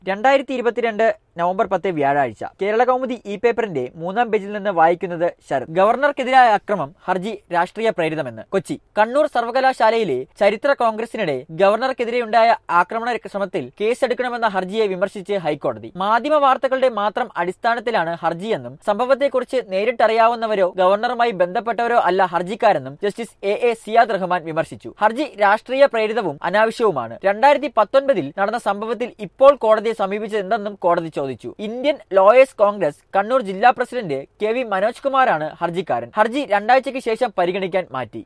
രണ്ടായിരത്തി ഇരുപത്തിരണ്ട് നവംബർ പത്ത് വ്യാഴാഴ്ച കേരള കൗമുദി ഇ പേപ്പറിന്റെ മൂന്നാം പേജിൽ നിന്ന് വായിക്കുന്നത് ശരത് ഗവർണർക്കെതിരായ അക്രമം ഹർജി രാഷ്ട്രീയ പ്രേരിതമെന്ന് കൊച്ചി കണ്ണൂർ സർവകലാശാലയിലെ ചരിത്ര കോൺഗ്രസിനിടെ ഗവർണർക്കെതിരെയുണ്ടായ ആക്രമണ ശ്രമത്തിൽ കേസെടുക്കണമെന്ന ഹർജിയെ വിമർശിച്ച് ഹൈക്കോടതി മാധ്യമ വാർത്തകളുടെ മാത്രം അടിസ്ഥാനത്തിലാണ് ഹർജിയെന്നും സംഭവത്തെക്കുറിച്ച് നേരിട്ടറിയാവുന്നവരോ ഗവർണറുമായി ബന്ധപ്പെട്ടവരോ അല്ല ഹർജിക്കാരെന്നും justice A A Siyad Rahman വിമർശിച്ചു ഹർജി രാഷ്ട്രീയ പ്രേരിതവും അനാവശ്യവുമാണ് രണ്ടായിരത്തി പത്തൊൻപതിൽ നടന്ന സംഭവത്തിൽ ഇപ്പോൾ കോടതിയെ സമീപിച്ചതെന്തെന്നും കോടതി ചോദിച്ചു ഇന്ത്യൻ ലോയേഴ്സ് കോൺഗ്രസ് കണ്ണൂർ ജില്ലാ പ്രസിഡന്റ് കെ വി മനോജ് കുമാറാണ് ഹർജിക്കാരൻ ഹർജി രണ്ടാഴ്ചയ്ക്ക് ശേഷം പരിഗണിക്കാൻ മാറ്റി